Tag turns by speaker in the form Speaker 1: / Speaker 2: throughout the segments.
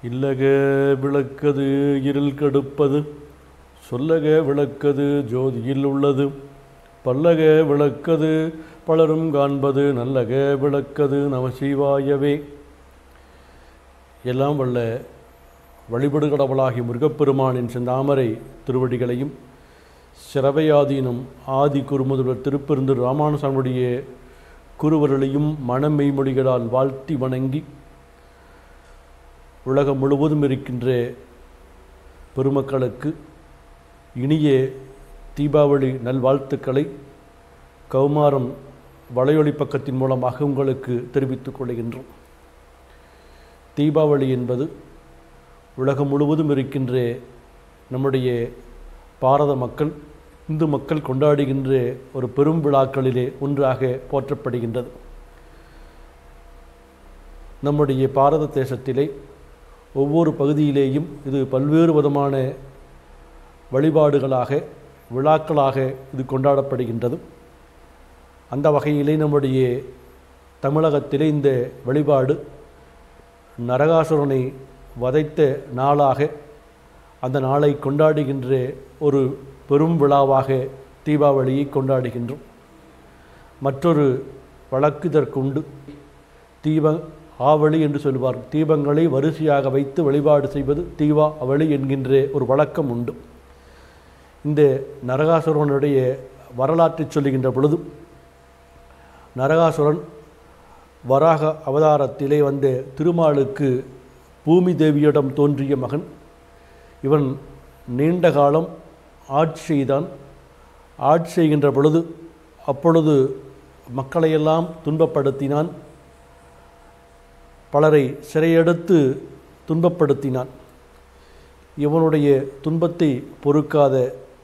Speaker 1: இல்லக விளக்கது இருள் கெடுப்பது சொல்லக விளக்கது ஜோதியில் உள்ளது பல்லக விளக்கது பலரும் காண்பது நல்லக விளக்கது நமசிவாயவே எல்லாம் வல்ல வழிபடு கடவுளாகிய முருகப்பெருமானின் செந்தாமரை திருவடிகளையும் சிறவையாதீனம் ஆதி குருமுதல்வர் திருப்பெருந்தூர் ராமானுசாமியுடைய குருவர்களையும் மனமெய்மொழிகளால் வாழ்த்தி வணங்கி உலகம் முழுவதும் இருக்கின்ற பெருமக்களுக்கு இனிய தீபாவளி நல்வாழ்த்துக்களை கௌமாரம் வலையொலி பக்கத்தின் மூலமாக உங்களுக்கு தெரிவித்துக் கொள்கின்றோம் தீபாவளி என்பது உலகம் முழுவதும் இருக்கின்ற நம்முடைய பாரத மக்கள் இந்து மக்கள் கொண்டாடுகின்ற ஒரு பெரும் விழாக்களிலே ஒன்றாக போற்றப்படுகின்றது நம்முடைய பாரத தேசத்திலே ஒவ்வொரு பகுதியிலேயும் இது பல்வேறு விதமான வழிபாடுகளாக விழாக்களாக இது கொண்டாடப்படுகின்றது அந்த வகையிலே நம்முடைய தமிழகத்திலே இந்த வழிபாடு நரகாசுரனை வதைத்த நாளாக அந்த நாளை கொண்டாடுகின்ற ஒரு பெரும் விழாவாக தீபாவளியை கொண்டாடுகின்றோம் மற்றொரு வழக்கு இதற்குண்டு தீப ஆவளி என்று சொல்வார் தீபங்களை வரிசையாக வைத்து வழிபாடு செய்வது தீபா அவளி என்கின்ற ஒரு வழக்கம் உண்டு இந்த நரகாசுரனுடைய வரலாற்றை சொல்லுகின்ற பொழுது நரகாசுரன் வராக அவதாரத்திலே வந்த திருமாலுக்கு பூமி தேவியிடம் தோன்றிய மகன் இவன் நீண்ட காலம் ஆட்சி செய்தான் ஆட்சி செய்கின்ற பொழுது அப்பொழுது மக்களையெல்லாம் துன்பப்படுத்தினான் பலரை சிறையெடுத்து துன்பப்படுத்தினான் இவனுடைய துன்பத்தை பொறுக்காத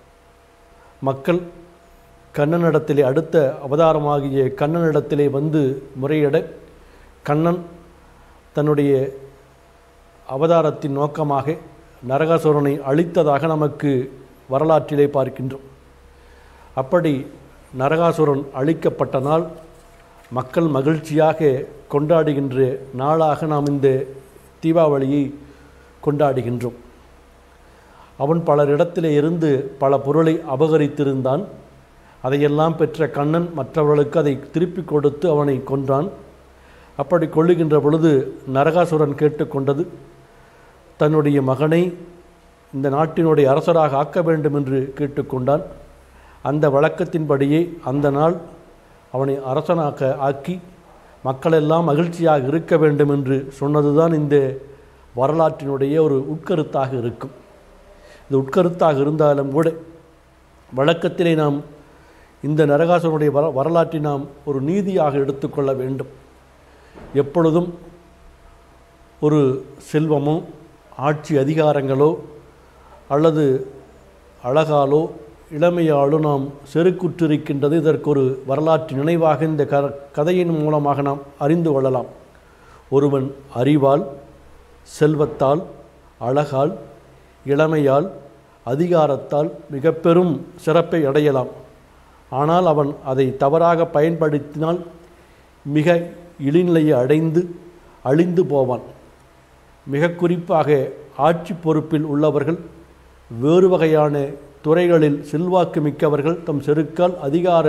Speaker 1: மக்கள் கண்ணனிடத்திலே அடுத்த அவதாரமாகிய கண்ணனிடத்திலே வந்து முறையிட கண்ணன் தன்னுடைய அவதாரத்தின் நோக்கமாக நரகாசுரனை அழித்ததாக நமக்கு வரலாற்றிலே பார்க்கின்றோம் அப்படி நரகாசுரன் அழிக்கப்பட்ட நாள் மக்கள் மகிழ்ச்சியாக கொண்டாடுகின்ற நாளாக நாம் இந்த தீபாவளியை கொண்டாடுகின்றோம் அவன் பலரிடத்திலே இருந்து பல பொருளை அபகரித்திருந்தான் அதையெல்லாம் பெற்ற கண்ணன் மற்றவர்களுக்கு அதை திருப்பி கொடுத்து அவனை கொன்றான் அப்படி கொள்ளுகின்ற பொழுது நரகாசுரன் கேட்டுக்கொண்டது தன்னுடைய மகனை இந்த நாட்டினுடைய அரசராக ஆக்க வேண்டும் என்று கேட்டுக்கொண்டான் அந்த வழக்கத்தின்படியே அந்த நாள் அவனை அரசனாக்க ஆக்கி மக்களெல்லாம் மகிழ்ச்சியாக இருக்க வேண்டும் என்று சொன்னதுதான் இந்த வரலாற்றினுடைய ஒரு உட்கருத்தாக இருக்கும் இது உட்கருத்தாக இருந்தாலும் கூட வழக்கத்திலே நாம் இந்த நரகாசுரனுடைய வர வரலாற்றை நாம் ஒரு நீதியாக எடுத்துக்கொள்ள வேண்டும் எப்பொழுதும் ஒரு செல்வமோ ஆட்சி அதிகாரங்களோ அல்லது அழகாலோ இளமையாலோ நாம் செருக்குற்றிருக்கின்றது இதற்கு ஒரு வரலாற்று நினைவாக இந்த க கதையின் மூலமாக நாம் அறிந்து கொள்ளலாம் ஒருவன் அறிவால் செல்வத்தால் அழகால் இளமையால் அதிகாரத்தால் மிக பெரும் சிறப்பை அடையலாம் ஆனால் அவன் அதை தவறாக பயன்படுத்தினால் மிக இழிநிலையை அடைந்து அழிந்து போவான் மிக குறிப்பாக ஆட்சி பொறுப்பில் உள்ளவர்கள் வேறு வகையான துறைகளில் செல்வாக்கு மிக்கவர்கள் தம் செருக்கால் அதிகார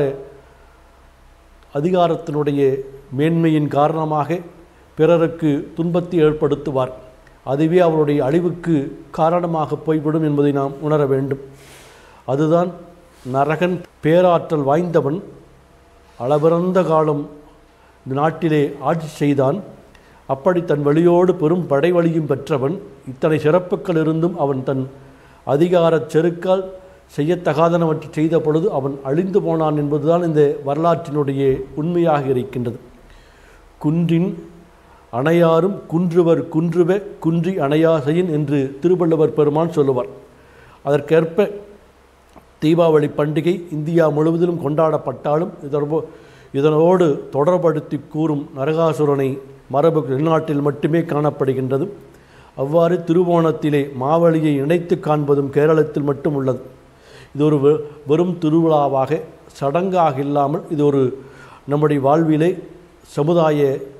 Speaker 1: அதிகாரத்தினுடைய மேன்மையின் காரணமாக பிறருக்கு துன்பத்தை ஏற்படுத்துவார் அதுவே அவருடைய அழிவுக்கு காரணமாக போய்விடும் என்பதை நாம் உணர வேண்டும் அதுதான் நரகன் பேராற்றல் வாய்ந்தவன் அளவிறந்த காலம் இந்த நாட்டிலே ஆட்சி செய்தான் அப்படி தன் வழியோடு பெரும் படைவழியும் பெற்றவன் இத்தனை சிறப்புகள் இருந்தும் அவன் தன் அதிகாரச் செருக்கால் செய்யத்தகாதனவற்றை செய்த பொழுது அவன் அழிந்து போனான் என்பதுதான் இந்த வரலாற்றினுடைய உண்மையாக இருக்கின்றது குன்றின் அணையாரும் குன்றுவர் குன்றுவ குன்றி அணையாசையின் என்று திருவள்ளுவர் பெருமான் சொல்லுவார் அதற்கேற்ப தீபாவளி பண்டிகை இந்தியா முழுவதிலும் கொண்டாடப்பட்டாலும் இதற்போ இதனோடு தொடர்படுத்தி கூறும் நரகாசுரனை மரபு வெளிநாட்டில் மட்டுமே காணப்படுகின்றது அவ்வாறு திருவோணத்திலே மாவழியை இணைத்து காண்பதும் கேரளத்தில் மட்டும் உள்ளது இது ஒரு வெ- வெறும் திருவிழாவாக சடங்காக இல்லாமல் இது ஒரு நம்முடைய வாழ்விலே சமுதாய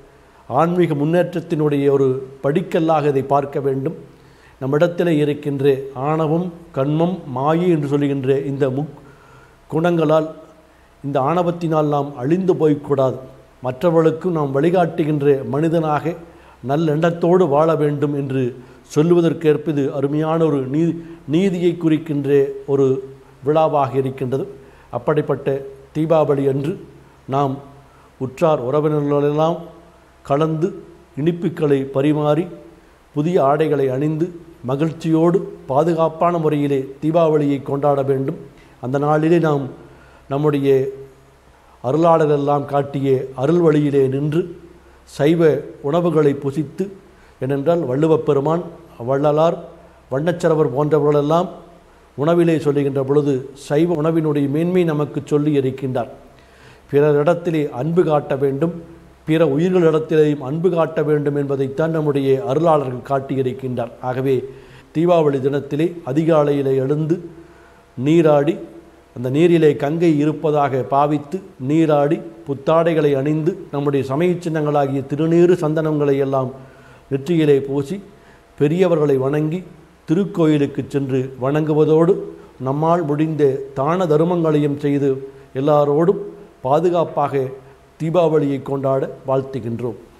Speaker 1: ஆன்மீக முன்னேற்றத்தினுடைய ஒரு படிக்கல்லாக இதை பார்க்க வேண்டும் நம்மிடத்தில் இருக்கின்ற ஆணவம் கண்மம் மாயை என்று சொல்லுகின்ற இந்த முக் குணங்களால் இந்த ஆணவத்தினால் நாம் அழிந்து போய்க்கூடாது மற்றவர்களுக்கும் நாம் வழிகாட்டுகின்ற மனிதனாக நல்லெண்ணத்தோடு வாழ வேண்டும் என்று சொல்லுவதற்கேற்ப இது அருமையான ஒரு நீ நீதியை குறிக்கின்ற ஒரு விழாவாக இருக்கின்றது அப்படிப்பட்ட தீபாவளி அன்று நாம் உற்றார் உறவினர்களெல்லாம் கலந்து இனிப்புகளை பரிமாறி புதிய ஆடைகளை அணிந்து மகிழ்ச்சியோடு பாதுகாப்பான முறையிலே தீபாவளியை கொண்டாட வேண்டும் அந்த நாளிலே நாம் நம்முடைய அருளாளர் எல்லாம் காட்டிய அருள் வழியிலே நின்று சைவ உணவுகளை புசித்து ஏனென்றால் வள்ளுவப் பெருமான் வள்ளலார் வண்ணச்சரவர் போன்றவர்களெல்லாம் உணவிலே சொல்லுகின்ற பொழுது சைவ உணவினுடைய மேன்மை நமக்கு சொல்லி இருக்கின்றார் பிறரிடத்திலே அன்பு காட்ட வேண்டும் பிற உயிர்களிடத்திலேயும் அன்பு காட்ட வேண்டும் என்பதைத்தான் நம்முடைய அருளாளர்கள் காட்டியிருக்கின்றார் ஆகவே தீபாவளி தினத்திலே அதிகாலையிலே எழுந்து நீராடி அந்த நீரிலே கங்கை இருப்பதாக பாவித்து நீராடி புத்தாடைகளை அணிந்து நம்முடைய சமய சின்னங்களாகிய திருநீறு சந்தனங்களை எல்லாம் நெற்றியிலே பூசி பெரியவர்களை வணங்கி திருக்கோயிலுக்கு சென்று வணங்குவதோடு நம்மால் முடிந்த தான தருமங்களையும் செய்து எல்லாரோடும் பாதுகாப்பாக தீபாவளியை கொண்டாட வாழ்த்துகின்றோம்